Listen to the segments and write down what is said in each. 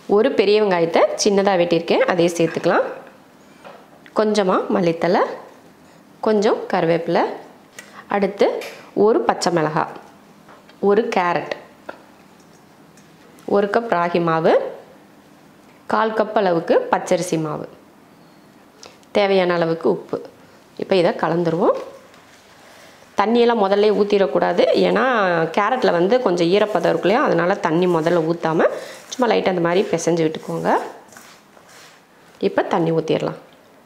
ஒரு பெரிய வெங்காயத்தை சின்னதாக வெட்டியிருக்கேன் அதையும் சேர்த்துக்கலாம் கொஞ்சமாக மல்லித்தலை கொஞ்சம் கருவேப்பிலை அடுத்து ஒரு பச்சை மிளகாய் ஒரு கேரட் ஒரு கப் ராகி மாவு கால் கப் அளவுக்கு பச்சரிசி மாவு தேவையான அளவுக்கு உப்பு இப்போ இதை கலந்துருவோம் தண்ணியெல்லாம் முதல்ல ஊற்றிடக்கூடாது ஏன்னா கேரட்டில் வந்து கொஞ்சம் ஈரப்பதம் இருக்கு இல்லையா அதனால் தண்ணி முதல்ல ஊற்றாமல் சும்மா லைட்டாக அந்த மாதிரி பிசைஞ்சு விட்டுக்கோங்க இப்போ தண்ணி ஊற்றிடலாம்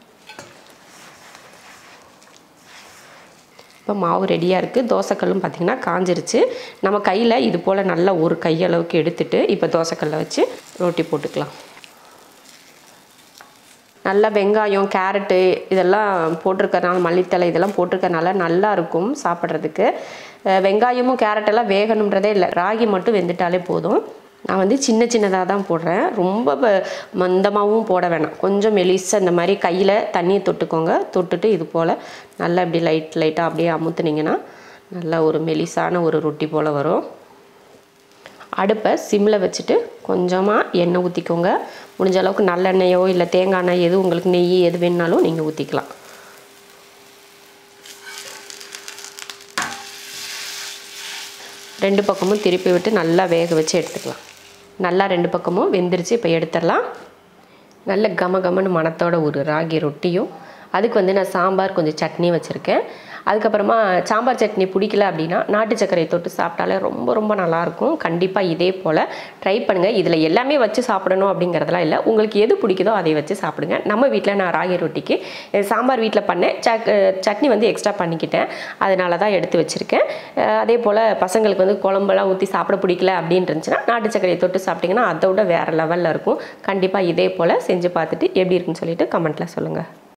இப்போ மாவு ரெடியாக இருக்குது தோசைக்கல்லும் பார்த்திங்கன்னா காஞ்சிருச்சு நம்ம கையில் இது போல் நல்லா ஒரு கையளவுக்கு எடுத்துட்டு இப்போ தோசைக்கல்லை வச்சு ரொட்டி போட்டுக்கலாம் நல்லா வெங்காயம் கேரட்டு இதெல்லாம் போட்டிருக்கறனால மல்லித்தலை இதெல்லாம் போட்டிருக்கறனால நல்லா இருக்கும் சாப்பிட்றதுக்கு அஹ் வெங்காயமும் கேரட்டெல்லாம் வேகணுன்றதே இல்லை ராகி மட்டும் வெந்துட்டாலே போதும் நான் வந்து சின்ன சின்னதாக தான் போடுறேன் ரொம்ப ப- மந்தமாகவும் போட வேணாம் கொஞ்சம் மெலிசா இந்த மாதிரி கையில் தண்ணியை தொட்டுக்கோங்க தொட்டுட்டு இது போல் நல்லா இப்படி லைட் லைட்டாக அப்படியே அமுத்துனீங்கன்னா நல்லா ஒரு மெலிசான ஒரு ரொட்டி போல் வரும் அடுப்பை சிம்மில் வச்சுட்டு கொஞ்சமாக எண்ணெய் ஊற்றிக்கோங்க முடிஞ்ச அளவுக்கு நல்லெண்ணெயோ இல்லை தேங்காய் எண்ணெய் எது உங்களுக்கு நெய் எது வேணுனாலும் நீங்கள் ஊற்றிக்கலாம் ரெண்டு பக்கமும் திருப்பி விட்டு நல்லா வேக வச்சு எடுத்துக்கலாம் நல்லா ரெண்டு பக்கமும் வெந்துருச்சு இப்போ எடுத்துடலாம் நல்ல கம கமன்னு மணத்தோட ஒரு ராகி ரொட்டியும் அதுக்கு வந்து நான் சாம்பார் கொஞ்சம் சட்னி வச்சுருக்கேன் அதுக்கப்புறமா சாம்பார் சட்னி பிடிக்கல அப்படின்னா நாட்டு சர்க்கரை தொட்டு சாப்பிட்டாலே ரொம்ப ரொம்ப நல்லாயிருக்கும் கண்டிப்பாக இதே போல் ட்ரை பண்ணுங்கள் இதில் எல்லாமே வச்சு சாப்பிடணும் அப்படிங்கிறதெல்லாம் இல்லை உங்களுக்கு எது பிடிக்குதோ அதை வச்சு சாப்பிடுங்க நம்ம வீட்டில் நான் ராகி ரொட்டிக்கு அஹ் சாம்பார் வீட்டில் பண்ணேன் சக் அஹ் சட்னி வந்து எக்ஸ்ட்ரா பண்ணிக்கிட்டேன் அதனால தான் எடுத்து வச்சுருக்கேன் அஹ் அதே போல் பசங்களுக்கு வந்து குழம்பெல்லாம் ஊற்றி சாப்பிட பிடிக்கல அப்படின்னு இருந்துச்சுன்னா நாட்டு சர்க்கரையை தொட்டு சாப்பிட்டிங்கன்னா அதை விட வேறு லெவலில் இருக்கும் கண்டிப்பாக இதே போல் செஞ்சு பார்த்துட்டு எப்படி இருக்குன்னு சொல்லிட்டு கமெண்ட்டில் சொல்லுங்கள்